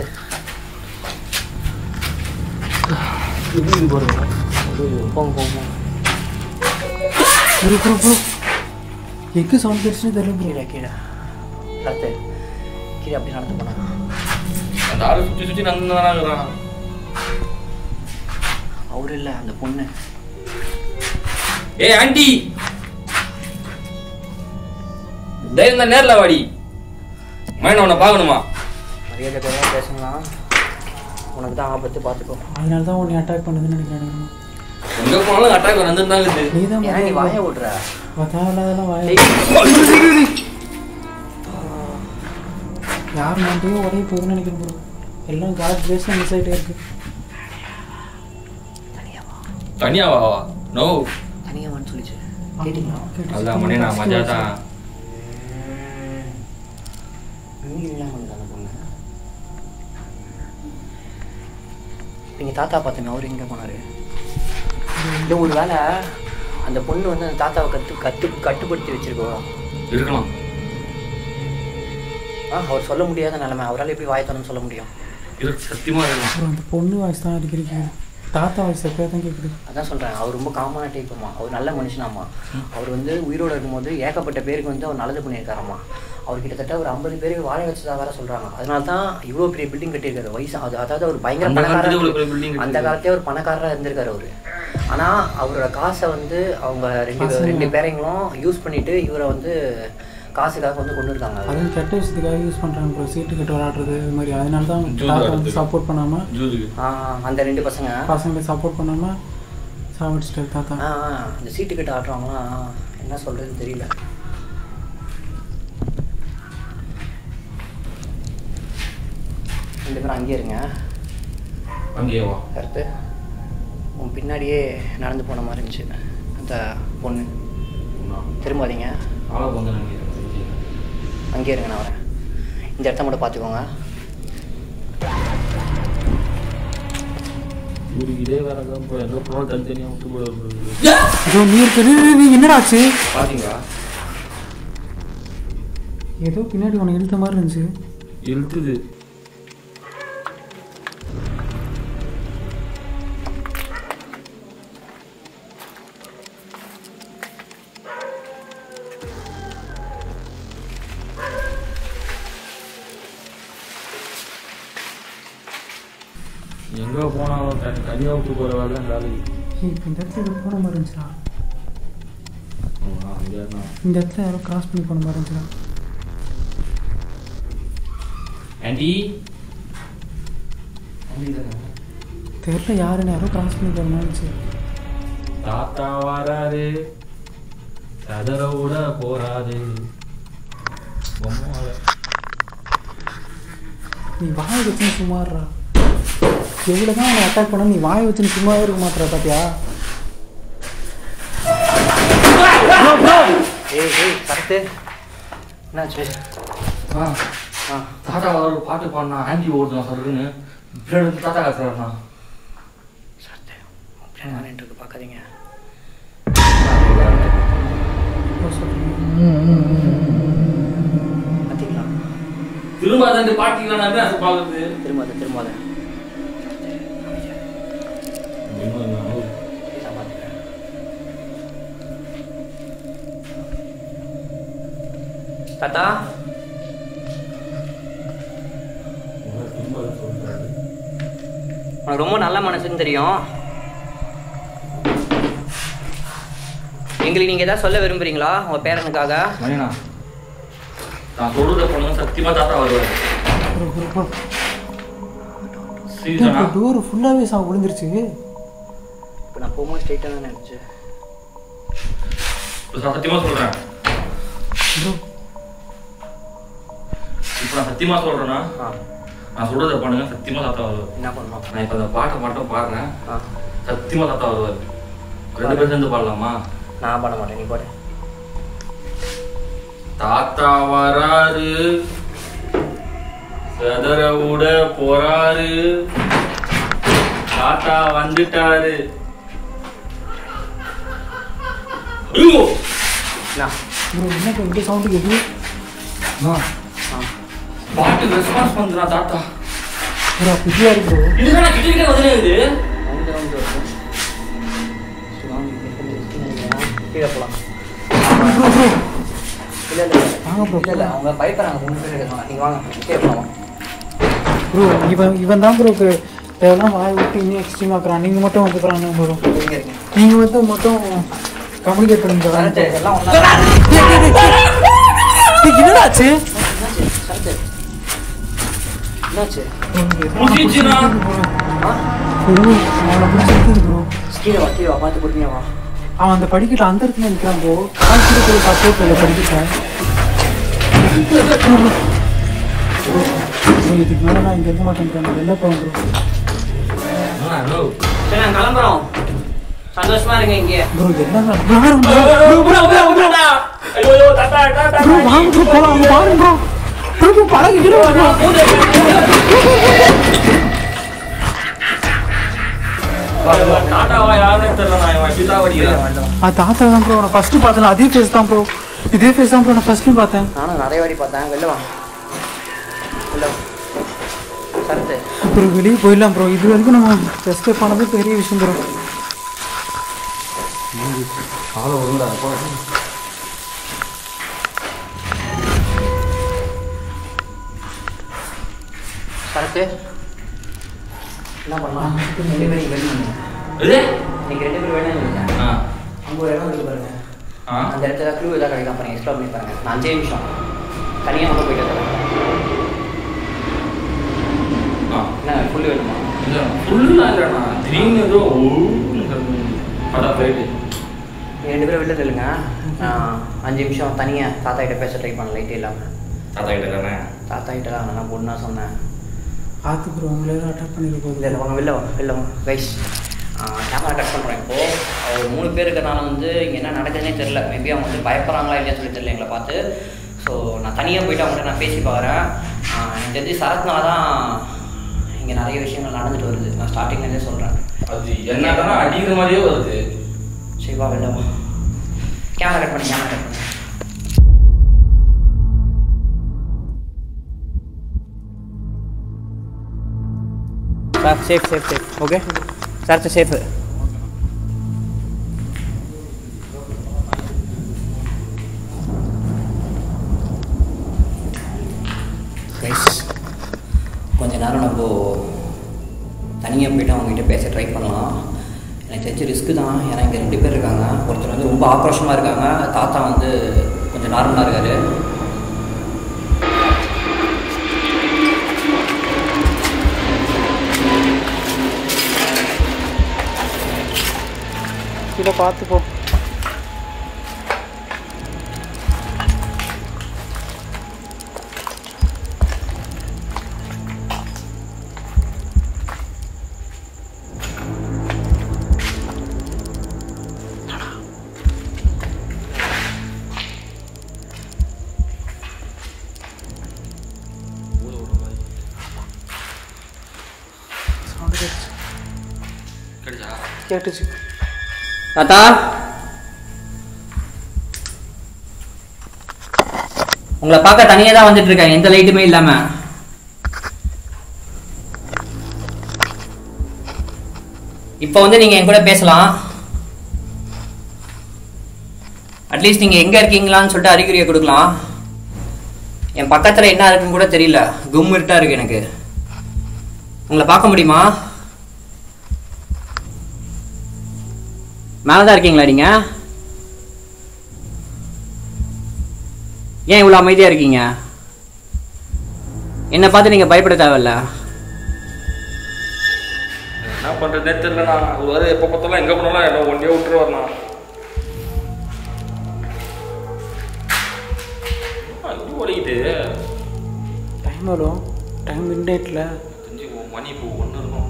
எப்படி இது பாருங்க போங்க போங்க போங்க ப்ரோ ப்ரோ ப்ரோ எக்கு சவுண்ட் கேட்டுச்சுன்னு தெரியல ப்ரோ கீழே கீழே சத்து கீழே அப்படி நடந்து போனா அந்த ஆளு சுற்றி சுற்றி நடந்து தானே இருக்கிறான் அவரு இல்லை அந்த பொண்ணு ஏய் ஆண்டி தைரியம் தான் நேரில் வாடி மைண்ட் உன்னை பார்க்கணுமா மரியாதை குறைவாக பேசலாம் உனக்கு தான் ஆபத்து பார்த்துக்கோ அதனால தான் உன்னை அட்டாக் பண்ணுதுன்னு நினைக்கிறேன் எங்கே போனாலும் அட்டாக் வந்துட்டு தான் இருக்குது நீ தான் ஏன் நீ வாய விட்ற தேவையில்லாதெல்லாம் வாய யார் மாட்டையும் உடைய போகுதுன்னு நினைக்கிறேன் ப்ரோ எல்லாம் காட் கிரேஸில் மிஸ் ஆகிட்டே இருக்கு தனியாவா நோ தனியாவான்னு சொல்லிச்சு கேட்டீங்களா அதான் மணி நான் மஜா தான் மீன் இல்லாம இருந்தது அந்த பொண்ணு நீங்க தாத்தா பார்த்தீங்க அவர் எங்க போனாரு இந்த ஒரு வேளை அந்த பொண்ணு வந்து அந்த தாத்தாவை கத்து கத்து கட்டுப்படுத்தி வச்சிருக்கோம் இருக்கலாம் ஆ அவர் சொல்ல முடியாத நிலைமை அவரால் எப்படி வாய் திறந்து சொல்ல முடியும் இருக்கு சத்தியமா இருக்கலாம் அப்புறம் அந்த பொண்ணு வாய்ஸ் தான் அடிக்கடி கேட்குது தாத்தா வாய்ஸ் எப்போயா தான் கேட்குது அதான் சொல்றேன் அவர் ரொம்ப காமான டைப்புமா அவர் நல்ல மனுஷனாமா அவர் வந்து உயிரோட இருக்கும்போது ஏகப்பட்ட பேருக்கு வந்து அவர் நல்லது பண்ணியிருக்காராமா அவர் கிட்டத்தட்ட ஒரு ஐம்பது பேருக்கு வாழ வச்சதா வேற சொல்றாங்க அதனால தான் இவ்வளோ பெரிய பில்டிங் கட்டியிருக்காரு வயசு அது அதாவது அவர் பயங்கர அந்த காலத்துல இவ்வளவு பணக்காரர் பெரிய building அந்த காலத்தே ஒரு பணக்காரராக இருந்திருக்காரு அவரு ஆனா அவரோட காசை வந்து அவங்க ரெண்டு ரெண்டு பேரைங்களும் யூஸ் பண்ணிட்டு இவரை வந்து காசுக்காக வந்து கொண்டு இருக்காங்க அதுவும் கெட்ட விஷயத்துக்காக யூஸ் பண்ணுறாங்க ப்ரோ சீட்டு கட்டு விளாடுறது இது மாதிரி அதனால தான் ஜூஸ் தாத்தா வந்து விளையாடுறது. சப்போர்ட் பண்ணாமல் ஜூஸுக்கு ஆ, அந்த ரெண்டு பசங்க பசங்களை சப்போர்ட் பண்ணாமல் சாவடிச்சிட்டாரு தாத்தா ஆ, ஆ, இந்த சீட்டு கட்டு ஆடுறவங்களாம் என்ன சொல்றதுன்னு தெரியல ரெண்டு பேரும் அங்கேயே இருங்க அங்கேயே வா கருத்து உன் பின்னாடியே நடந்து போன மாதிரி இருந்துச்சு அந்த பொண்ணு திரும்பாதீங்க ஆளை வந்து நாங்கள் அங்கேயே இருங்க நான் வரேன் இந்த இடத்த மட்டும் பார்த்துக்கோங்க இவருக்கு இதே வேற தான் இப்போ எங்கே போனாலும் தனித்தனியாக விட்டு போட இதோ நீ இருக்க நீ- நீ- நீ என்னடா ஆச்சு பார்த்தீங்களா ஏதோ பின்னாடி உனக்கு இழுத்த மாதிரி இருந்துச்சு இழுத்துது எங்கே போனாலும் தனி தனியாக விட்டு போகிற வேலை தான் வேலைக்கு ஏய், இப்போ இந்த இடத்துல ஏதோ போன மாதிரி இருந்துச்சுடா அங்கே தான் இந்த இடத்துல யாரோ கிராஸ் பண்ணி போன மாதிரி இருந்துச்சுடா ஆண்டி தெரியல யாருன்னு யாரோ கிராஸ் பண்ணி போன மாதிரி இருந்துச்சு தாத்தா வராரு சதற விட போறாரு பொம்மை நீ வாயை வச்சுன்னு சும்மாடுறா எவ்வளோ தான் அவனை அட்டாக் பண்ண நீ வாயை வச்சுன்னு சும்மாவே இருக்க மாட்டேற பாத்தியா ஏய் ஏய் கரெக்டு என்னாச்சு ஆ ஆ தாத்தா ஒரு பாட்டு பாடினா ஆண்டி ஓடுதான் சொல்லுன்னு பின்னாடி வந்து தாத்தா கத்துறாருண்ணா சரத்து அப்படியே நின்றுட்டு இருக்கு பார்க்காதீங்க பார்த்தீங்களா திரும்ப அந்த பாட்டிங்களா நான் அதை பார்க்குறது திரும்ப அதை திரும்ப அதை இதான் பார்த்துக்கிறேன் தாத்தா உனக்கு ரொம்ப நல்ல மனசுன்னு தெரியும் எங்களுக்கு நீங்கள் ஏதாவது சொல்ல விரும்புறீங்களா உங்கள் பேரனுக்காக மணியண்ணா நான் சொல்றத பண்ணுங்க சத்தியமா தாத்தா வருவாரு சீசனா டோர் ஃபுல்லாகவே சா விழுந்துருச்சு இப்போ நான் போகும்போது ஸ்ட்ரைட்டாக தான் நினச்சேன் சத்தியமா சொல்றேன் ப்ரோ இப்போ நான் சத்தியமா சொல்றேன்னா ஆ நான் சொல்றத பண்ணுங்க சத்தியமா தாத்தா வருவார் என்ன பண்ணணும் நான் இப்போ அந்த பாட்டை மட்டும் பாடுறேன் ஆ சத்தியமா தாத்தா வருவார் ரெண்டு பேரும் சேர்ந்து பாடலாமா நான் பண்ண மாட்டேன் நீ போடு தாத்தா வராரு செதற விட போறாரு தாத்தா வந்துட்டாரு ஐயோ! என்ன ப்ரோ என்ன இப்போ இந்த சவுண்டு கேட்குது அம்மா, பாட்டு ரெஸ்பான்ஸ் பண்றா தாத்தா ப்ரோ பிஸியாக இருக்கு ப்ரோ இதுதான் கிட்ட கிட்ட வந்துனே இருக்குது ரவுண்டு ரவுண்டு வரும் சரி, வாங்க, இங்க இருந்து risky நினைக்கிறேன். கீழே போகலாம் ப்ரோ ப்ரோ இல்லை இல்லை வாங்க bro. இல்லை இல்லை அவங்க பயப்படுறாங்க மூணு பேர் இருக்காங்க நீங்கள் வாங்க கீழே போகலாம் ப்ரோ இவன் இவன் தான் ப்ரோ இதெல்லாம் வாய் விட்டு இன்னும் எக்ஸ்ட்ரீம் ஆக்குறான் நீங்கள் மட்டும் வந்துக்கிறாங்க ப்ரோ இங்கே இருக்கீங்க நீங்கள் வந்து மட்டும் கம்யூனிகேட் பண்ணிட்டு சரத்து வாங்க எல்லாம் ஒன்றா என்னடாச்சு சரத்து என்னாச்சு முடிஞ்சிச்சுண்ணா. ஆ அவனை பிடிச்சிருக்குது ப்ரோ கீழே வா கீழே வா பார்த்து பொறுமையா வா அவன் அந்த படிக்கட்டு அந்த இடத்துல நிற்கிறான் ப்ரோ கால் கீழே போய் பார்த்து போய் படிக்கிட்டேன் இதுக்கு மேலே நான் இங்கே இருக்க மாட்டேன் வெளில போகிறேன் ப்ரோ ஹலோ சரி நாங்கள் கிளம்புறோம் சந்தோஷமா இருங்க இங்கே ப்ரோ என்ன ப்ரோ ஐயோ தாத்தா தாத்தா ப்ரோ வாங்க ப்ரோ போலாம் அங்க பாருங்க ப்ரோ ப்ரோ ப்ரோ பழகி ப்ரோ தாத்தாவா யாருன்னு தெரியல நான் இவன் பிதா வடிக்கிறேன் ஆ தாத்தா தான் ப்ரோ நான் ஃபர்ஸ்ட் பார்த்தேன் அதே ஃபேஸ் தான் ப்ரோ இதே ஃபேஸ் தான் ப்ரோ நான் ஃபர்ஸ்ட் பார்த்தேன் நானும் நிறைய வாடி பார்த்தேன் வெளில வா வெளில வா சரத்து ப்ரோ வெளியே போயிடலாம் ப்ரோ இது வரைக்கும் நம்ம எஸ்கேப் ஆனது பெரிய விஷயம் ப்ரோ ஆள வருண்டா சரத்து என்ன பண்ணலாம் ரெண்டு பேரும் வெளியே நில்லுங்க. இது நீங்க ரெண்டு பேரும் வெளியே நில்லுங்க ஆ அங்கே ஒரு இடம் இருக்கு பாருங்க ஆ அந்த இடத்துல க்ளூ ஏதாவது கிடைக்கலாம் பாருங்க எக்ஸ்ப்ளோர் பண்ணி பாருங்க நான் அஞ்சே நிமிஷம் தனியாக நம்ம போயிட்டு வரேன் ஆ என்ன ஃபுல்லு வேணுமா இல்ல ஃபுல்லா இல்லண்ணா திடீர்னு ஏதோ ஓன்னு அதான் ஃப்ளைட்டு நீங்க ரெண்டு பேரும் வெளில நில்லுங்க நான் அஞ்சு நிமிஷம் தனியாக தாத்தா கிட்ட பேச ட்ரை பண்ண லைட்டே இல்லாமல் தாத்தா கிட்ட தானே தாத்தா கிட்ட தான் நான் பொண்ணா சொன்னேன் பார்த்து ப்ரோ உங்களை அட்டாக் பண்ணிட்டு போகுது இல்லை இல்லை வாங்க வெளில வாங்க வெளில வாங்க கைஸ் கேமரா கட் பண்ணுறோம் இப்போது அவர் மூணு பேர் இருக்கிறனால வந்து இங்கே என்ன நடக்குதுன்னே தெரில மேபி அவங்க வந்து பயப்படுறாங்களா இல்லையா சொல்லி தெரியல எங்களை பார்த்து ஸோ நான் தனியாக போயிட்டு அவங்கள்ட்ட நான் பேசி பார்க்குறேன் ஆஹ் எனக்கு தெரிஞ்சு சரத்னால தான் இங்கே நிறைய விஷயங்கள் நடந்துட்டு வருது நான் ஸ்டார்டிங்லேருந்தே சொல்கிறேன் அது என்னன்னா அடிக்கிற மாதிரியே வருது சரி வா வெளில வா கேமரா கட் பண்ணி கேமரா கட் பண்ணி sir safe safe safe okay sir safe கொஞ்ச நேரம் நம்ம தனியாக போயிட்டு அவங்ககிட்ட பேச ட்ரை பண்ணலாம் எனக்கு தெரிஞ்ச ரிஸ்க்கு தான் ஏன்னா இங்கே ரெண்டு பேர் இருக்காங்க ஒருத்தர் வந்து ரொம்ப ஆக்ரோஷமாக இருக்காங்க தாத்தா வந்து கொஞ்சம் நார்மலாக இருக்காரு கீழே பார்த்து போ சவுண்டு கேட்டுச்சு கிடைச்சா கேட்டுச்சு தாத்தா உங்களை பார்க்க தனியாக தான் வந்துட்டு இருக்கேன் எந்த லைட்டுமே இல்லாம இப்போ வந்து நீங்க என் கூட பேசலாம் அட்லீஸ்ட் நீங்க எங்க இருக்கீங்களான்னு சொல்லிட்டு அறிகுறியை கொடுக்கலாம் என் பக்கத்துல என்ன இருக்குன்னு கூட தெரியல கும் இருட்டா இருக்கு எனக்கு உங்களை பார்க்க முடியுமா மேலே தான் இருக்கீங்களா நீங்க ஏன் இவ்வளோ அமைதியாக இருக்கீங்க என்னை பார்த்து நீங்கள் பயப்பட தேவையில்ல என்ன பண்றதுனே தெரியலண்ணா அது வர எப்போ பார்த்தாலும் எங்க போனாலும் என்ன ஒண்டியே விட்டுரு வரலாம் இது ஓடிக்கிட்டு டைம் வரும் டைம் மிட் நைட்டில் தெரிஞ்சு உன் மணி இப்போ ஒன்று இருக்கும்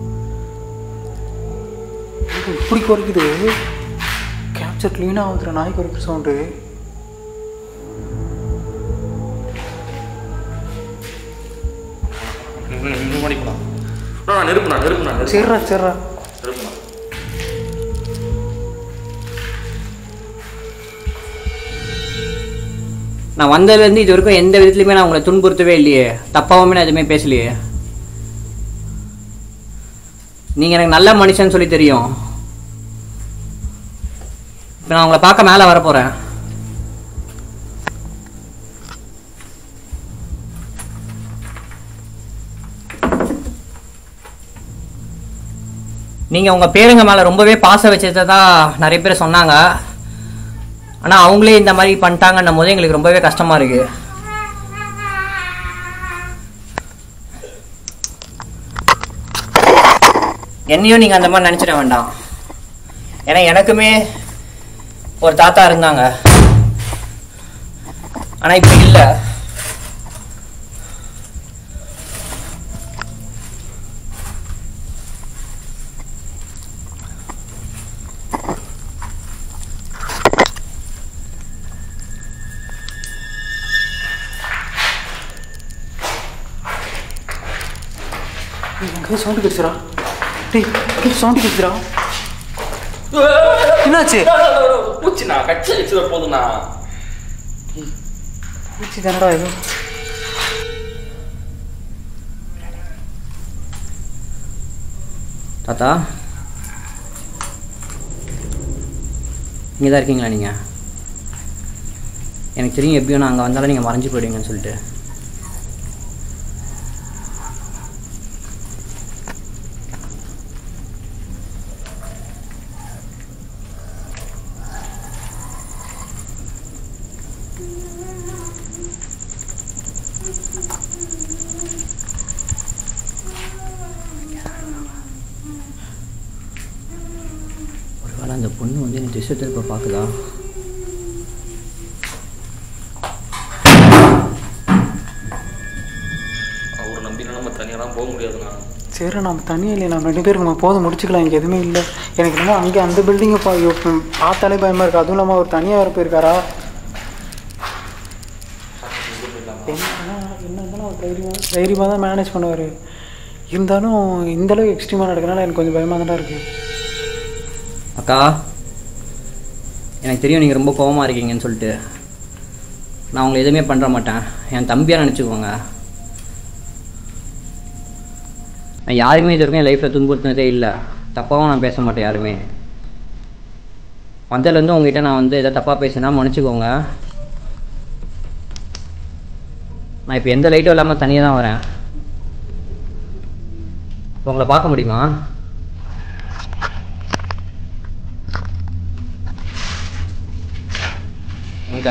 இப்படி குறைக்குது கேப்சர் க்ளீனாக வந்துடும் நாய் குறைக்கிற சவுண்டு இந்த மணி போலாம் நான் நெருப்புண்ணா நெருப்புண்ணா நெருப்பு சரிடா சரிடா நெருப்புண்ணா நான் வந்ததுலேருந்து இது வரைக்கும் எந்த விதத்துலையுமே நான் உங்களை துன்புறுத்தவே இல்லையே தப்பாவுமே நான் எதுவுமே பேசலையே நீங்கள் எனக்கு நல்ல மனுஷன் சொல்லி தெரியும் இப்போ நான் உங்களை பார்க்க மேலே வர போகிறேன் நீங்கள் உங்கள் பேருங்க மேலே ரொம்பவே பாசம் வச்சதை நிறைய பேர் சொன்னாங்க ஆனால் அவங்களே இந்த மாதிரி பண்ணிட்டாங்கன்னும் போது எங்களுக்கு ரொம்பவே கஷ்டமாக இருக்கு என்னையும் நீங்கள் அந்த மாதிரி நினச்சிட வேண்டாம் ஏன்னா எனக்குமே ஒரு தாத்தா இருந்தாங்க ஆனால் இப்போ இல்லை எங்கே சவுண்டு கிடைச்சிடா டேய் எங்கே சவுண்டு கிடைச்சிடா என்னாச்சு பூச்சிண்ணா கட்சி வச்சுட போதுண்ணா பூச்சி தானடா இது தாத்தா இங்கே தான் இருக்கீங்களா நீங்கள் எனக்கு தெரியும் எப்படியும் நான் அங்கே வந்தாலும் நீங்கள் மறைஞ்சு போயிடுவீங்கன்னு சொல்லிட்டு ஒருவேளை அந்த பொண்ணு வந்து எனக்கு திசை திருப்ப பார்க்குதா அவரை நம்பி நம்ம தனியெல்லாம் போக முடியாதுண்ணா சரி நம்ம தனியாக இல்லை நம்ம ரெண்டு பேருக்கு நம்ம போதும் முடிச்சுக்கலாம் இங்கே எதுவுமே இல்லை எனக்கு என்னமோ அங்கே அந்த பில்டிங்கை பா ஐயோ, ம், பார்த்தாலே பயமாக இருக்குது அதுவும் இல்லாமல் அவர் தனியாக வர போயிருக்காரா என்ன என்ன இருந்தாலும் அவர் தைரியமாக தைரியமாக தான் மேனேஜ் பண்ணுவார் இருந்தாலும் இந்த அளவுக்கு எக்ஸ்ட்ரீமாக நடக்கனால எனக்கு கொஞ்சம் பயமாக தான் இருக்குது அக்கா எனக்கு தெரியும் நீங்கள் ரொம்ப கோவமா இருக்கீங்கன்னு சொல்லிட்டு நான் உங்களை எதுவுமே பண்ணுற மாட்டேன் என் தம்பியாக நினச்சிக்கோங்க நான் யாருக்குமே இது வரைக்கும் என் லைஃப்பில் துன்புறுத்தினதே இல்லை தப்பாகவும் நான் பேச மாட்டேன் யாருமே வந்ததுலேருந்து உங்ககிட்ட நான் வந்து எதாவது தப்பாக பேசினா மன்னிச்சுக்கோங்க நான் இப்போ எந்த லைட்டும் இல்லாமல் தனியாக தான் வரேன் உங்களை பார்க்க முடியுமா இங்க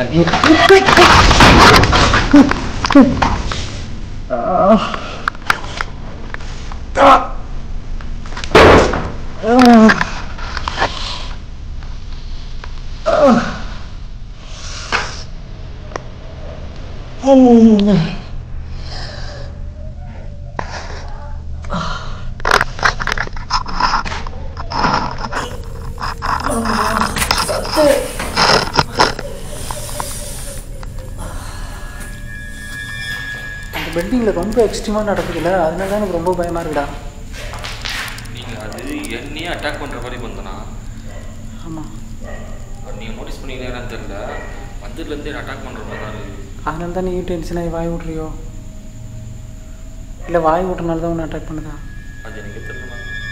அந்த பில்டிங்கில் ரொம்ப எக்ஸ்ட்ரீமாக நடக்குதுல்ல அதனால தான் எனக்கு ரொம்ப பயமாக இருக்குடா நீங்கள் அது என்னையே அட்டாக் பண்ணுற மாதிரி வந்தனா ஆமாம் அது நீங்கள் நோட்டீஸ் பண்ணிக்கிறீங்கன்னு தெரியல வந்ததுலேருந்து அட்டாக் பண்ணுற மாதிரி தான் இருக்குது அதனால தான் நீ டென்ஷனாகி வாய் விட்றியோ இல்லை வாய் விட்றனால தான் உன்னை அட்டாக் பண்ணுதா அது எனக்கு தெரியல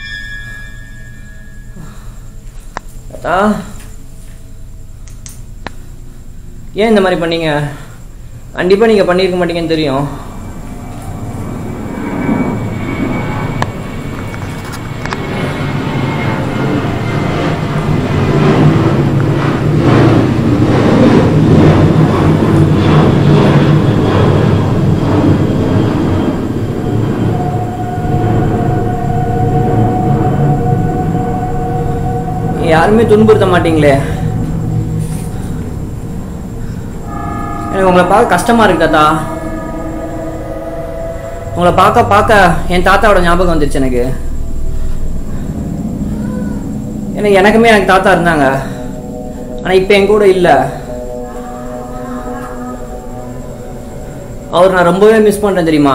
தாத்தா ஏன் இந்த மாதிரி பண்ணீங்க கண்டிப்பாக நீங்கள் பண்ணியிருக்க மாட்டீங்கன்னு தெரியும் யாருமே துன்புறுத்த மாட்டீங்களே எனக்கு உங்களை பார்க்க கஷ்டமா இருக்கு தாத்தா உங்களை பார்க்க பார்க்க என் தாத்தாவோட ஞாபகம் வந்துருச்சு எனக்கு ஏன்னா எனக்குமே எனக்கு தாத்தா இருந்தாங்க ஆனால் இப்போ என் கூட இல்லை அவர் நான் ரொம்பவே மிஸ் பண்ணுறேன் தெரியுமா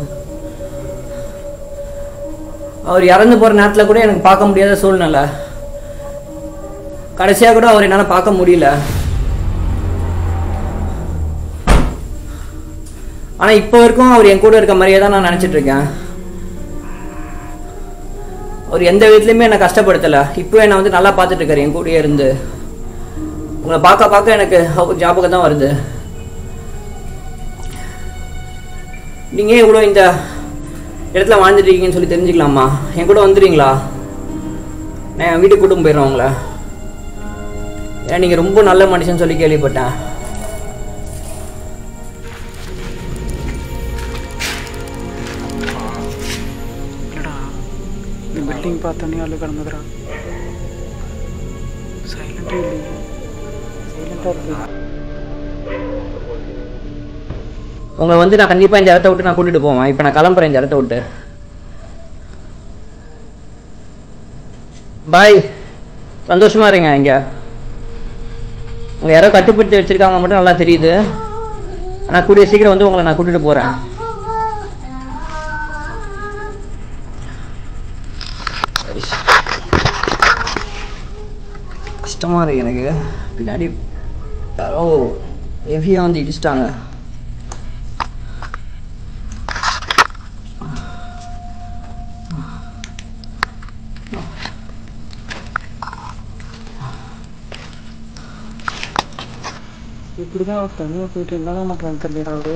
அவர் இறந்து போகிற நேரத்தில் கூட எனக்கு பார்க்க முடியாத சூழ்நிலை கடைசியாக கூட அவர் என்னால் பார்க்க முடியல ஆனால் இப்போ வரைக்கும் அவர் என் கூட இருக்க மாதிரியே தான் நான் நினச்சிட்டு இருக்கேன் அவர் எந்த விதத்துலையுமே என்னை கஷ்டப்படுத்தலை இப்போ என்னை வந்து நல்லா பார்த்துட்டு இருக்காரு என் கூடயே இருந்து உங்களை பார்க்க பார்க்க எனக்கு அவர் ஞாபகம் தான் வருது நீங்கள் இவ்வளோ இந்த இடத்துல வாழ்ந்துட்டு இருக்கீங்கன்னு சொல்லி தெரிஞ்சுக்கலாமா என் கூட வந்துடுறீங்களா நான் என் வீட்டுக்கு கூட்டும் போயிடுறேன் உங்களை ஏன்னா நீங்கள் ரொம்ப நல்ல மனுஷன் சொல்லி கேள்விப்பட்டேன் இல்லைடா இந்த பில்டிங் பார்த்தோன்னே அள்ளு கிடந்ததுடா சைலண்ட்டே இல்லையே சைலண்ட்டாக இருக்கு உங்களை வந்து நான் கண்டிப்பாக இந்த இடத்த விட்டு நான் கூட்டிகிட்டு போவேன் இப்போ நான் கிளம்புறேன் இந்த இடத்த விட்டு பாய் சந்தோஷமா இருங்க இங்கே உங்களை யாரோ கட்டுப்படுத்தி வச்சிருக்காங்க மட்டும் நல்லா தெரியுது ஆனால் கூடிய சீக்கிரம் வந்து உங்களை நான் கூட்டிகிட்டு போகிறேன் கஷ்டமா இருக்கு எனக்கு பின்னாடி யாரோ ஹெவியாக வந்து இடிச்சிட்டாங்க இப்படி தான் அவர் தனியாக போயிட்டு என்ன தான் பண்ணுறாங்க தெரியல அவரு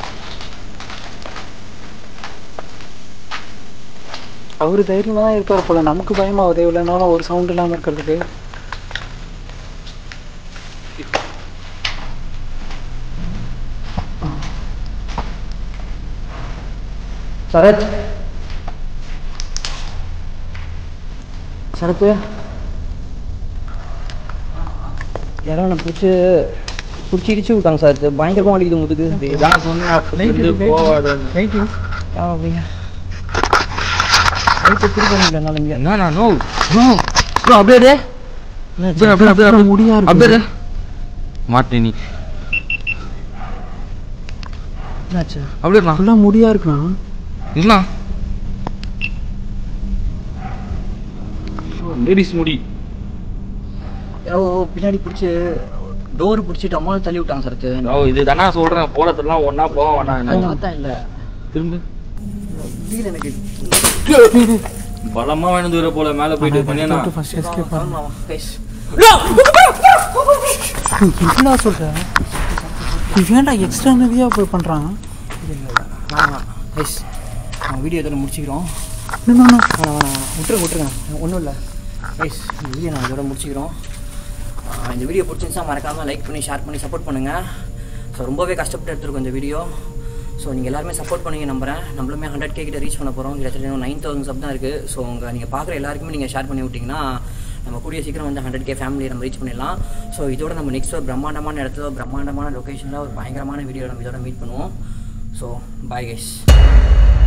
அவர் தைரியமாக தான் இருப்பார் போல நமக்கு பயமா உதவி இல்லைனாலும் ஒரு சவுண்ட் இல்லாமல் இருக்கிறதுக்கு சரத் சரத்து யாரோ நான் பிடிச்சி பிடிச்சி இடிச்சு விட்டாங்க சார் இது பயங்கரமாக வலிக்குது முதுகு யாரோ அப்படிங்க லைட்டை திருப்பி என்னால் இங்கே என்னண்ணா நோ நோ ப்ரோ அப்படியே இரு. அப்படியே அப்படியே அப்படியே அப்படியே முடியா இருக்கு. அப்படியே இரு. மாட்டேன் நீ என்னாச்சு அப்படியே இருண்ணா ஃபுல்லாக முடியா இருக்குண்ணா இல்லண்ணா லேடிஸ் முடி ஓ பின்னாடி பிடிச்சி டோர் பிடிச்சிட்டு அம்மா தள்ளி விட்டாங்க சரத்து ஓ இது தானே சொல்றேன் போறதெல்லாம் ஒண்ணா போக வேணாம் பார்த்தா இல்லை திரும்ப முடியல எனக்கு பலமா வேணும் தூர போல மேல போயிட்டு பண்ணியா ஃபர்ஸ்ட் எஸ்கேப் ஆமா கைஸ் என்னடா சொல்கிறேன் இவன்டா எக்ஸ்ட்ரா நிறையா போய் பண்ணுறான் வேணாம் கைஸ் நாங்கள் வீடியோ இதோட முடிச்சுக்கிறோம் இன்னும் வேணாம் வேணாம் வேணாம் விட்டுருங்க விட்டுருங்க ஒன்றும் இல்லை கைஸ் இந்த வீடியோ நான் இதோட முடிச்சுக்கிறோம் ஆஹ் இந்த வீடியோ பிடிச்சிருந்துச்சா மறக்காமல் லைக் பண்ணி ஷேர் பண்ணி சப்போர்ட் பண்ணுங்கள் ஸோ ரொம்பவே கஷ்டப்பட்டு எடுத்துருக்கோம் இந்த வீடியோ ஸோ நீங்கள் எல்லாருமே சப்போர்ட் பண்ணுவீங்க நம்புறேன் நம்மளுமே ஹண்ட்ரட் கே கிட்ட ரீச் பண்ண போகிறோம் கிட்டத்தட்ட நைன் தௌசண்ட் சப் தான் இருக்குது ஸோ உங்கள் நீங்கள் பார்க்குற எல்லாருக்குமே நீங்கள் ஷேர் பண்ணி விட்டிங்கன்னா நம்ம கூடிய சீக்கிரம் வந்து ஹண்ட்ரட் கே ஃபேமிலியை நம்ம ரீச் பண்ணிடலாம் ஸோ இதோட நம்ம நெக்ஸ்ட் ஒரு பிரம்மாண்டமான இடத்துல ஒரு பிரம்மாண்டமான லொக்கேஷனில் ஒரு பயங்கரமான வீடியோ நம்ம இதோட மீட் பண்ணுவோம் ஸோ பாய் கைஸ்